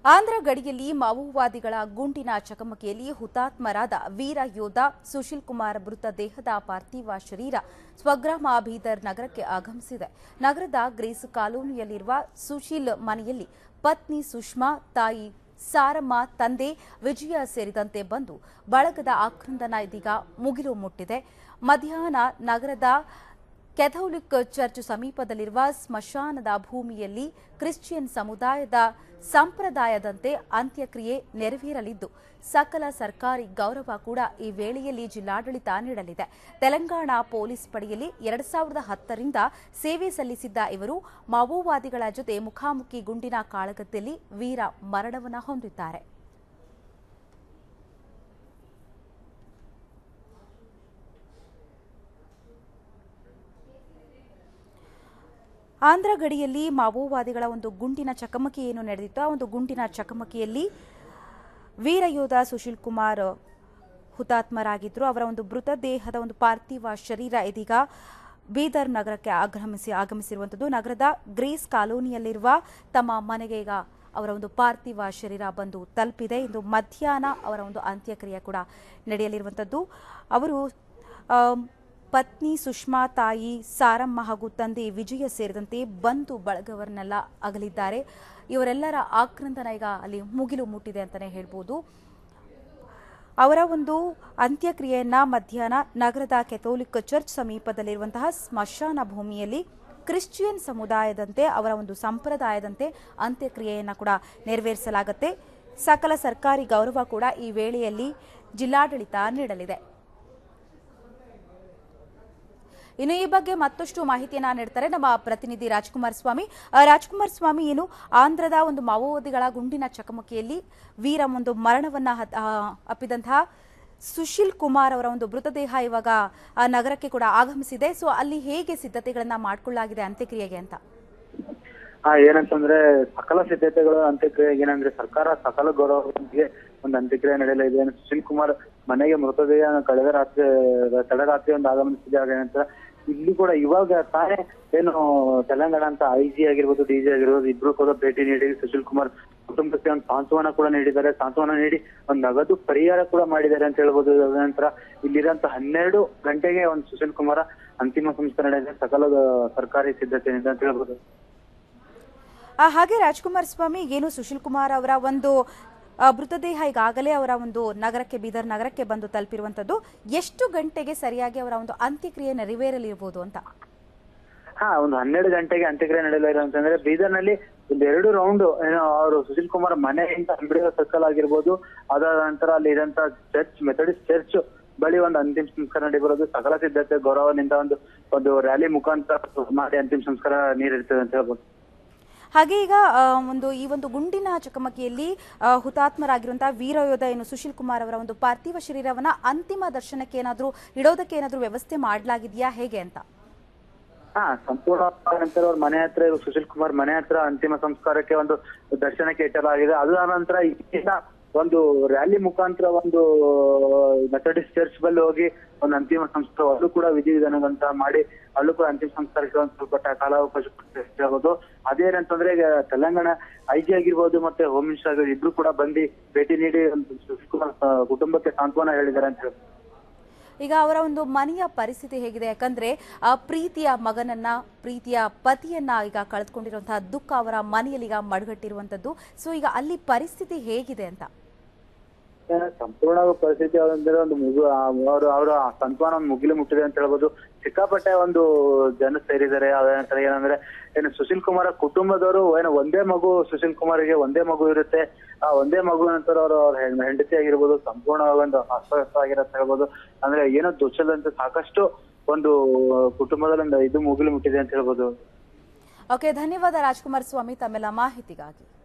ಆಂಧ್ರ ಗಡಿಯಲ್ಲಿ ಮಾವೋವಾದಿಗಳ ಗುಂಡಿನ ಚಕಮಕಿಯಲ್ಲಿ ಹುತಾತ್ಮರಾದ ವೀರ ಯೋಧ ಸುಶೀಲ್ ಕುಮಾರ್ ಮೃತದೇಹದ ಪಾರ್ಥಿವ ಶರೀರ ಸ್ವಗ್ರಾಮ ಬೀದರ್ ನಗರಕ್ಕೆ ಆಗಮಿಸಿದೆ ನಗರದ ಗ್ರೇಸ್ ಕಾಲೋನಿಯಲ್ಲಿರುವ ಸುಶೀಲ್ ಮನೆಯಲ್ಲಿ ಪತ್ನಿ ಸುಷ್ಮಾ ತಾಯಿ ಸಾರಮ್ಮ ತಂದೆ ವಿಜಯ ಸೇರಿದಂತೆ ಬಂದು ಬಳಗದ ಆಕ್ರಂದನ ಇದೀಗ ಮುಗಿಲು ಮುಟ್ಟಿದೆ ಮಧ್ಯಾಹ್ನ ನಗರದ ಕೆಥೋಲಿಕ್ ಚರ್ಚ್ ಸಮೀಪದಲ್ಲಿರುವ ಸ್ಮಶಾನದ ಭೂಮಿಯಲ್ಲಿ ಕ್ರಿಶ್ಚಿಯನ್ ಸಮುದಾಯದ ಸಂಪ್ರದಾಯದಂತೆ ಅಂತ್ಯಕ್ರಿಯೆ ನೆರವೇರಲಿದ್ದು ಸಕಲ ಸರ್ಕಾರಿ ಗೌರವ ಕೂಡ ಈ ವೇಳೆಯಲ್ಲಿ ಜಿಲ್ಲಾಡಳಿತ ನೀಡಲಿದೆ ತೆಲಂಗಾಣ ಪೊಲೀಸ್ ಪಡೆಯಲ್ಲಿ ಎರಡ್ ಸಾವಿರದ ಹತ್ತರಿಂದ ಸೇವೆ ಸಲ್ಲಿಸಿದ್ದ ಇವರು ಮಾವೋವಾದಿಗಳ ಜೊತೆ ಮುಖಾಮುಖಿ ಗುಂಡಿನ ಕಾಳಗದಲ್ಲಿ ವೀರ ಮರಣವನ್ನ ಹೊಂದಿದ್ದಾರೆ ಆಂಧ್ರ ಗಡಿಯಲ್ಲಿ ಮಾವೋವಾದಿಗಳ ಒಂದು ಗುಂಡಿನ ಚಕಮಕಿ ಏನು ನಡೆದಿತ್ತು ಆ ಒಂದು ಗುಂಡಿನ ಚಕಮಕಿಯಲ್ಲಿ ವೀರಯೋಧ ಸುಶೀಲ್ ಕುಮಾರ್ ಹುತಾತ್ಮರಾಗಿದ್ದರು ಅವರ ಒಂದು ಮೃತದೇಹದ ಒಂದು ಪಾರ್ಥಿವ ಶರೀರ ಇದೀಗ ಬೀದರ್ ನಗರಕ್ಕೆ ಆಗಮಿಸಿ ಆಗಮಿಸಿರುವಂಥದ್ದು ನಗರದ ಗ್ರೇಸ್ ಕಾಲೋನಿಯಲ್ಲಿರುವ ತಮ್ಮ ಮನೆಗೆ ಈಗ ಅವರ ಒಂದು ಪಾರ್ಥಿವ ಶರೀರ ಬಂದು ತಲುಪಿದೆ ಇಂದು ಮಧ್ಯಾಹ್ನ ಅವರ ಒಂದು ಅಂತ್ಯಕ್ರಿಯೆ ಕೂಡ ನಡೆಯಲಿರುವಂಥದ್ದು ಅವರು ಆಮ್, ಪತ್ನಿ ಸುಷ್ಮಾ ತಾಯಿ ಸಾರಮ್ಮ ಹಾಗೂ ತಂದೆ ವಿಜಯ ಸೇರಿದಂತೆ ಬಂಧು ಬಳಗವರನ್ನೆಲ್ಲ ಅಗಲಿದ್ದಾರೆ ಇವರೆಲ್ಲರ ಆಕ್ರಂದನ ಈಗ ಅಲ್ಲಿ ಮುಗಿಲು ಮುಟ್ಟಿದೆ ಅಂತಲೇ ಹೇಳ್ಬೋದು ಅವರ ಒಂದು ಅಂತ್ಯಕ್ರಿಯೆಯನ್ನ ಮಧ್ಯಾಹ್ನ ನಗರದ ಕೆಥೋಲಿಕ್ ಚರ್ಚ್ ಸಮೀಪದಲ್ಲಿರುವಂತಹ ಸ್ಮಶಾನ ಭೂಮಿಯಲ್ಲಿ ಕ್ರಿಶ್ಚಿಯನ್ ಸಮುದಾಯದಂತೆ ಅವರ ಒಂದು ಸಂಪ್ರದಾಯದಂತೆ ಅಂತ್ಯಕ್ರಿಯೆಯನ್ನು ಕೂಡ ನೆರವೇರಿಸಲಾಗುತ್ತೆ ಸಕಲ ಸರ್ಕಾರಿ ಗೌರವ ಕೂಡ ಈ ವೇಳೆಯಲ್ಲಿ ಜಿಲ್ಲಾಡಳಿತ ನೀಡಲಿದೆ ಇನ್ನು ಈ ಬಗ್ಗೆ ಮತ್ತಷ್ಟು ಮಾಹಿತಿಯನ್ನ ನೀಡ್ತಾರೆ ನಮ್ಮ ಪ್ರತಿನಿಧಿ ರಾಜ್ಕುಮಾರ್ ಸ್ವಾಮಿ ಆ, ರಾಜ್ಕುಮಾರ್ ಸ್ವಾಮಿ ಏನು ಆಂಧ್ರದ ಒಂದು ಮಾವೋವಾದಿಗಳ ಗುಂಡಿನ ಚಕಮಕಿಯಲ್ಲಿ ವೀರ ಒಂದು ಮರಣವನ್ನ ಹತ್- ಆ, ಅಪ್ಪಿದಂತಹ ಸುಶೀಲ್ ಕುಮಾರ್ ಅವರ ಒಂದು ಮೃತದೇಹ ಇವಾಗ ಆ, ನಗರಕ್ಕೆ ಕೂಡ ಆಗಮಿಸಿದೆ ಸೊ ಅಲ್ಲಿ ಹೇಗೆ ಸಿದ್ಧತೆಗಳನ್ನ ಮಾಡ್ಕೊಳ್ಳಲಾಗಿದೆ ಅಂತ್ಯಕ್ರಿಯೆಗೆ ಅಂತ ಹಾ ಏನಂತಂದ್ರೆ ಸಕಲ ಸಿದ್ಧತೆಗಳು ಅಂತ್ಯಕ್ರಿಯೆಗೆ ಏನಂದ್ರೆ ಸರ್ಕಾರ ಸಕಲ ಗೌರವದೊಂದಿಗೆ ಒಂದು ಅಂತ್ಯಕ್ರಿಯೆ ನಡೆಯಲಿದೆ ಏನು ಸುಶೀಲ್ ಕುಮಾರ್ ಮನೆಗೆ ಮೃತದೇಹ ಕಳೆದ ರಾತ್ರಿ ತಡರಾತ್ರಿ ಒಂದು ಆಗಮಿಸಿದಾಗ ಏನಂತ ಇಲ್ಲಿ ಕೂಡ ಇವಾಗ ತಾನೇ ಏನು ತೆಲಂಗಾಣ ಅಂತ ಐ ಜಿ ಆಗಿರ್ಬೋದು ಡಿ ಜಿ ಆಗಿರ್ಬೋದು ಇಬ್ರು ಕೂಡ ಭೇಟಿ ನೀಡಿ ಸುಶೀಲ್ ಕುಮಾರ್ ಕುಟುಂಬಕ್ಕೆ ಒಂದು ಸಾಂತ್ವನ ಕೂಡ ನೀಡಿದ್ದಾರೆ ಸಾಂತ್ವನ ನೀಡಿ ಒಂದು ನಗದು ಪರಿಹಾರ ಕೂಡ ಮಾಡಿದ್ದಾರೆ ಅಂತ ಹೇಳ್ಬೋದು ನಂತರ ಇಲ್ಲಿರಂತ ಹನ್ನೆರಡು ಗಂಟೆಗೆ ಒಂದು ಸುಶೀಲ್ ಕುಮಾರ ಅಂತಿಮ ಸಂಸ್ಕಾರ ನಡೆದಿದೆ ಸಕಲ ಸರ್ಕಾರಿ ಸಿದ್ಧತೆಯಿಂದ ಅಂತ ಹೇಳ್ಬೋದು ಆ, ಹಾಗೆ ರಾಜ್ಕುಮಾರ್ ಸ್ವಾಮಿ ಏನು ಸುಶೀಲ್ ಕುಮಾರ್ ಅವರ ಒಂದು ಆ, ಮೃತದೇಹ ಈಗಾಗಲೇ ಅವರ ಒಂದು ನಗರಕ್ಕೆ ಬೀದರ್ ನಗರಕ್ಕೆ ಬಂದು ತಲುಪಿರುವಂತದ್ದು ಎಷ್ಟು ಗಂಟೆಗೆ ಸರಿಯಾಗಿ ಅವರ ಒಂದು ಅಂತ್ಯಕ್ರಿಯೆ ನೆರವೇರಲಿರ್ಬೋದು ಅಂತ ಹಾ ಒಂದು ಹನ್ನೆರಡು ಗಂಟೆಗೆ ಅಂತ್ಯಕ್ರಿಯೆ ನಡೆಯಲಿರೋ ಅಂತಂದ್ರೆ ಬೀದರ್ನಲ್ಲಿ ಒಂದು ಎರಡು ರೌಂಡ್ ಏನೋ ಅವರು ಸುಶೀಲ್ ಕುಮಾರ್ ಮನೆಯಿಂದ ಅಂಬೇಡ್ಕರ್ ಸರ್ಕಲ್ ಆಗಿರ್ಬೋದು ಅದಾದ ನಂತರ ಅಲ್ಲಿ ಇರಂತ ಚರ್ಚ್ ಮೆಥಡಿಸ್ಟ್ ಚರ್ಚ್ ಬಳಿ ಒಂದು ಅಂತಿಮ ಸಂಸ್ಕಾರ ನಡೆಬರೋದು ಸಕಲ ಸಿದ್ಧತೆ ಗೌರವದಿಂದ ಒಂದು ಒಂದು ರ್ಯಾಲಿ ಮುಖಾಂತರ ಮಾಡಿ ಅಂತಿಮ ಸಂಸ್ಕಾರ ನೀಡಿರ್ತದೆ ಅಂತ ಹೇಳ್ಬೋದು ಹಾಗೆ ಈಗ ಆ, ಒಂದು ಈ ಒಂದು ಗುಂಡಿನ ಚಕಮಕಿಯಲ್ಲಿ ಆ, ಹುತಾತ್ಮರಾಗಿರುವಂತಹ ವೀರಯೋಧ ಏನು ಸುಶೀಲ್ ಕುಮಾರ್ ಅವರ ಒಂದು ಪಾರ್ಥಿವ ಶರೀರವನ್ನ ಅಂತಿಮ ದರ್ಶನಕ್ಕೆ ಏನಾದರೂ ಇಡೋದಕ್ಕೆ ಏನಾದರೂ ವ್ಯವಸ್ಥೆ ಮಾಡಲಾಗಿದೆಯಾ ಹೇಗೆ ಅಂತ ಹಾ ಸಂಪೂರ್ಣ ನಂತರ ಅವ್ರ ಮನೆ ಹತ್ರ ಇರೋ ಸುಶೀಲ್ ಕುಮಾರ್ ಮನೆ ಹತ್ರ ಅಂತಿಮ ಸಂಸ್ಕಾರಕ್ಕೆ ಒಂದು ದರ್ಶನಕ್ಕೆ ಇಟ್ಟಲಾಗಿದೆ ಅದಾದ ನಂತರ ಇಲ್ಲಿಂದ ಒಂದು ರ್ಯಾಲಿ ಮುಖಾಂತರ ಒಂದು ಮೆಥಡಿಸ್ಟ್ ಚರ್ಚ್ ಬಲ್ಲಿ ಹೋಗಿ ಒಂದು ಅಂತಿಮ ಸಂಸ್ಕಾರ ಅಲ್ಲೂ ಕೂಡ ವಿಧಿವಿಧಾನಗಳಂತ ಮಾಡಿ ಅಲ್ಲೂ ಕೂಡ ಅಂತಿಮ ಸಂಸ್ಕಾರಕ್ಕೆ ಒಂದು ಸ್ವಲ್ಪ ಟ- ಕಾಲಾವಕಾಶ ಕೊಟ್ಟಿರ್ಬೋದು ಅದೇನಂತಂದ್ರೆ ಈಗ ತೆಲಂಗಾಣ ಐ ಜಿ ಆಗಿರ್ಬೋದು ಮತ್ತೆ ಹೋಮ್ ಮಿನಿಸ್ಟರ್ ಆಗಿರ್ಬೋದು ಇಬ್ರು ಕೂಡ ಬಂದು ಭೇಟಿ ನೀಡಿ ಒಂದು ಸುಶೀಲ್ ಕುಮಾರ್ ಆ, ಕುಟುಂಬಕ್ಕೆ ಸಾಂತ್ವನ ಹೇಳಿದ್ದಾರೆ ಅಂತ ಹೇಳ್ಬೋದು ಈಗ ಅವರ ಒಂದು ಮನೆಯ ಪರಿಸ್ಥಿತಿ ಹೇಗಿದೆ ಯಾಕಂದ್ರೆ ಆ ಪ್ರೀತಿಯ ಮಗನನ್ನ ಪ್ರೀತಿಯ ಪತಿಯನ್ನ ಈಗ ಕಳೆದುಕೊಂಡಿರುವಂತಹ ದುಃಖ ಅವರ ಮನೆಯಲ್ಲಿ ಈಗ ಮಡುಗಟ್ಟಿರುವಂತದ್ದು ಸೊ ಈಗ ಅಲ್ಲಿ ಪರಿಸ್ಥಿತಿ ಹೇಗಿದೆ ಅಂತ ಸಂಪೂರ್ಣ ಪರಿಸ್ಥಿತಿ ಅಂದ್ರೆ ಒಂದು ಮುಗು ಅವರು ಅವರ ಸಂತಾನ ಒಂದು ಮುಗಿಲು ಮುಟ್ಟಿದೆ ಅಂತ ಹೇಳ್ಬೋದು ಸಿಕ್ಕಾಪಟ್ಟೆ ಒಂದು ಜನ ಸೇರಿದ್ದಾರೆ ಅದಂತರ ಏನಂದ್ರೆ ಏನು ಸುಶೀಲ್ ಕುಮಾರ ಕುಟುಂಬದವರು ಏನು ಒಂದೇ ಮಗು ಸುಶೀಲ್ ಕುಮಾರ್ಗೆ ಒಂದೇ ಮಗು ಇರುತ್ತೆ ಆ ಒಂದೇ ಮಗು ನಂತರ ಅವರು ಅವ್ರ ಹೆಣ್- ಹೆಂಡತಿ ಆಗಿರ್ಬೋದು ಸಂಪೂರ್ಣವಾಗಿ ಒಂದು ಅಸ್ವಸ್ಥ ಆಗಿರತ್ತೆ ಹೇಳ್ಬೋದು ಅಂದ್ರೆ ಏನೋ ದುಚ್ಚದಂತೆ ಸಾಕಷ್ಟು ಒಂದು ಕುಟುಂಬದಲ್ಲಿ ಒಂದು ಇದು ಮುಗಿಲು ಮುಟ್ಟಿದೆ ಅಂತ ಹೇಳ್ಬೋದು ಓಕೆ ಧನ್ಯವಾದ ರಾಜ್ಕುಮಾರ್ ಸ್ವಾಮಿ ತಮ್ಮೆಲ್ಲ ಮಾಹಿತಿಗಾಗಿ